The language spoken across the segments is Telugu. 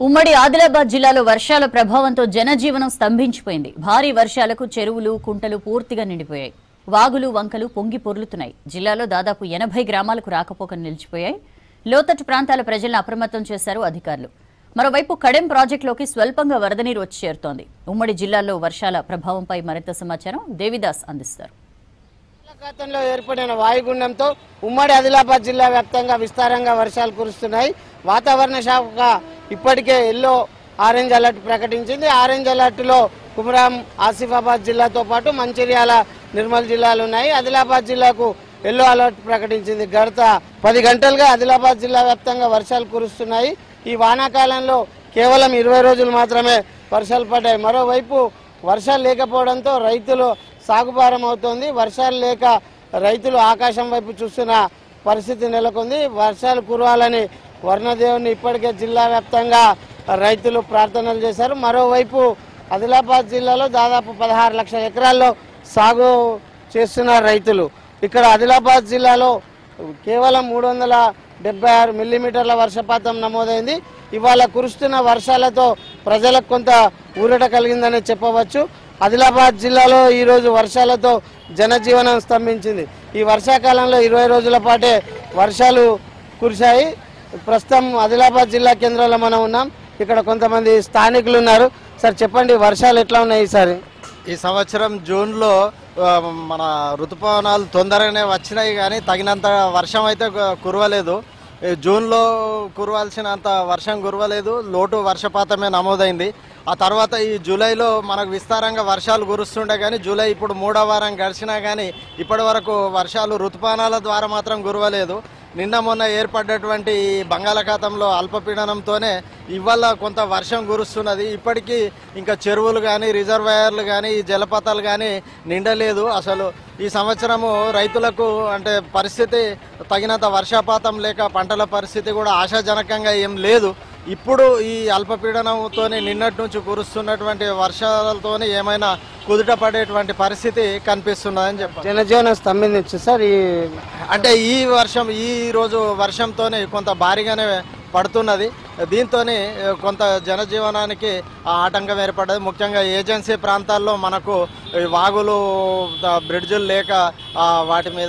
ఉమ్మడి ఆదిలాబాద్ జిల్లాలో వర్షాల ప్రభావంతో జనజీవనం స్తంభించిపోయింది భారీ వర్షాలకు చెరువులు కుంటలు పూర్తిగా నిండిపోయాయి వాగులు వంకలు పొంగి పొర్లుతున్నాయి జిల్లాలో దాదాపు ఎనభై గ్రామాలకు రాకపోకలు నిలిచిపోయాయి లోతట్టు ప్రాంతాల ప్రజలను అప్రమత్తం చేశారు అధికారులు మరోవైపు కడెం ప్రాజెక్టులోకి స్వల్పంగా వరద నీరు వచ్చి చేరుతోంది ఉమ్మడి జిల్లాలో వర్షాల ప్రభావంపై మరింత సమాచారం దేవిదాస్ అందిస్తారు బంగాళాఖాతంలో ఏర్పడిన వాయుగుండంతో ఉమ్మడి ఆదిలాబాద్ జిల్లా వ్యాప్తంగా విస్తారంగా వర్షాలు కురుస్తున్నాయి వాతావరణ శాఖ ఇప్పటికే ఎల్లో ఆరెంజ్ అలర్ట్ ప్రకటించింది ఆరెంజ్ అలర్ట్ లో కుమరాం ఆసిఫాబాద్ జిల్లాతో పాటు మంచిర్యాల నిర్మల్ జిల్లాలు ఉన్నాయి ఆదిలాబాద్ జిల్లాకు ఎల్లో అలర్ట్ ప్రకటించింది గత పది గంటలుగా ఆదిలాబాద్ జిల్లా వ్యాప్తంగా వర్షాలు కురుస్తున్నాయి ఈ వానాకాలంలో కేవలం ఇరవై రోజులు మాత్రమే వర్షాలు పడ్డాయి మరోవైపు వర్షాలు లేకపోవడంతో రైతులు సాగుభారం అవుతోంది వర్షాలు లేక రైతులు ఆకాశం వైపు చూస్తున్న పరిస్థితి నెలకొంది వర్షాలు కురవాలని వర్ణదేవుని ఇప్పటికే జిల్లా వ్యాప్తంగా రైతులు ప్రార్థనలు చేశారు మరోవైపు ఆదిలాబాద్ జిల్లాలో దాదాపు పదహారు లక్షల ఎకరాల్లో సాగు చేస్తున్న రైతులు ఇక్కడ ఆదిలాబాద్ జిల్లాలో కేవలం మూడు వందల డెబ్బై ఆరు మిల్లీమీటర్ల వర్షపాతం నమోదైంది ఇవాళ కురుస్తున్న వర్షాలతో ప్రజలకు కొంత ఊరట కలిగిందని చెప్పవచ్చు ఆదిలాబాద్ జిల్లాలో ఈరోజు వర్షాలతో జనజీవనం స్తంభించింది ఈ వర్షాకాలంలో ఇరవై రోజుల పాటే వర్షాలు కురిశాయి ప్రస్తుతం ఆదిలాబాద్ జిల్లా కేంద్రంలో మనం ఉన్నాం ఇక్కడ కొంతమంది స్థానికులు ఉన్నారు సార్ చెప్పండి వర్షాలు ఎట్లా ఉన్నాయి ఈసారి ఈ సంవత్సరం జూన్లో ఆ, మన ఋతుపవనాలు తొందరగానే వచ్చినాయి కానీ తగినంత వర్షం అయితే కు- కురవలేదు ఈ జూన్లో కురవాల్సినంత వర్షం కురవలేదు లోటు వర్షపాతమే నమోదైంది ఆ తర్వాత ఈ జూలైలో మనకు విస్తారంగా వర్షాలు కురుస్తుండే కానీ జూలై ఇప్పుడు మూడో వారం గడిచినా కానీ ఇప్పటి వరకు వర్షాలు ఋతుపవనాల ద్వారా మాత్రం కురవలేదు నిన్న మొన్న ఏర్పడ్డటువంటి ఈ బంగాళాఖాతంలో అల్పపీడనంతోనే ఇవాళ కొంత వర్షం కురుస్తున్నది ఇప్పటికీ ఇంకా చెరువులు కానీ రిజర్వాయర్లు కానీ ఈ జలపాతాలు కానీ నిండలేదు అసలు ఈ సంవత్సరము రైతులకు అంటే పరిస్థితి తగినంత వర్షపాతం లేక పంటల పరిస్థితి కూడా ఆశాజనకంగా ఏం లేదు ఇప్పుడు ఈ అల్పపీడనంతోనే నిన్నటి నుంచి కురుస్తున్నటువంటి వర్షాలతోనే ఏమైనా కుదుట పడేటువంటి పరిస్థితి కనిపిస్తున్నదని చెప్పాలి జనజీవనం స్తంభించి సార్ ఈ అంటే ఈ వర్షం ఈ రోజు వర్షంతోనే కొంత భారీగానే పడుతున్నది దీంతో కొంత జనజీవనానికి ఆ ఆటంకం ఏర్పడ్డది ముఖ్యంగా ఏజెన్సీ ప్రాంతాల్లో మనకు ఈ వాగులు ద- బ్రిడ్జులు లేక ఆ, వాటి మీద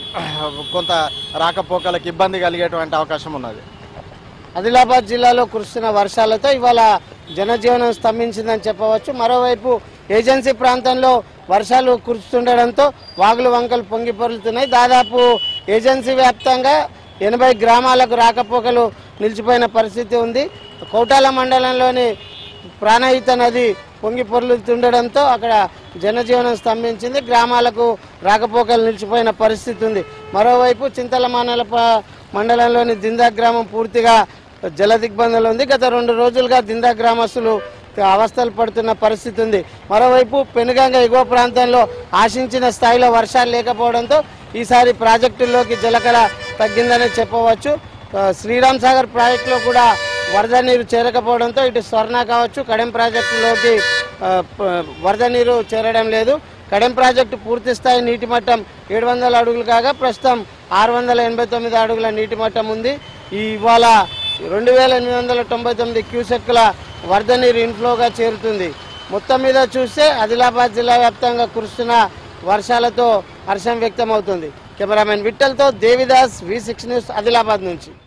కొంత రాకపోకలకు ఇబ్బంది కలిగేటువంటి అవకాశం ఉన్నది ఆదిలాబాద్ జిల్లాలో కురుస్తున్న వర్షాలతో ఇవాళ జనజీవనం స్తంభించిందని చెప్పవచ్చు మరోవైపు ఏజెన్సీ ప్రాంతంలో వర్షాలు కురుస్తుండడంతో వాగులు వంకలు పొంగి పొరులుతున్నాయి దాదాపు ఏజెన్సీ వ్యాప్తంగా ఎనభై గ్రామాలకు రాకపోకలు నిలిచిపోయిన పరిస్థితి ఉంది కౌటాల మండలంలోని ప్రాణహిత నది పొంగి పొర్లుతుండడంతో అక్కడ జనజీవనం స్తంభించింది గ్రామాలకు రాకపోకలు నిలిచిపోయిన పరిస్థితి ఉంది మరోవైపు చింతల మానల ప- మండలంలోని దిందా గ్రామం పూర్తిగా జల దిగ్బంధంలో ఉంది గత రెండు రోజులుగా దిందా గ్రామస్తులు అవస్థలు పడుతున్న పరిస్థితి ఉంది మరోవైపు పెనుగంగ ఎగువ ప్రాంతంలో ఆశించిన స్థాయిలో వర్షాలు లేకపోవడంతో ఈసారి ప్రాజెక్టుల్లోకి జలకళ తగ్గిందని చెప్పవచ్చు ఆ, శ్రీరామ్ సాగర్ ప్రాజెక్టులో కూడా వరద నీరు చేరకపోవడంతో ఇటు స్వర్ణ కావచ్చు కడెం ప్రాజెక్టులోకి ఆ, ప- వరద నీరు చేరడం లేదు కడెం ప్రాజెక్టు పూర్తి స్థాయి నీటి మట్టం ఏడు వందల అడుగులు కాగా ప్రస్తుతం ఆరు వందల ఎనభై తొమ్మిది అడుగుల నీటి మట్టం ఉంది ఈ ఇవాళ రెండు వేల ఎనిమిది వందల తొంభై తొమ్మిది క్యూసెక్ల వరద నీరు ఇన్ఫ్లోగా చేరుతుంది మొత్తం మీద చూస్తే ఆదిలాబాద్ జిల్లా వ్యాప్తంగా కురుస్తున్న వర్షాలతో హర్షం వ్యక్తం అవుతుంది కెమెరామెన్ విట్టల్తో Devidas V six news Adilabad నుంచి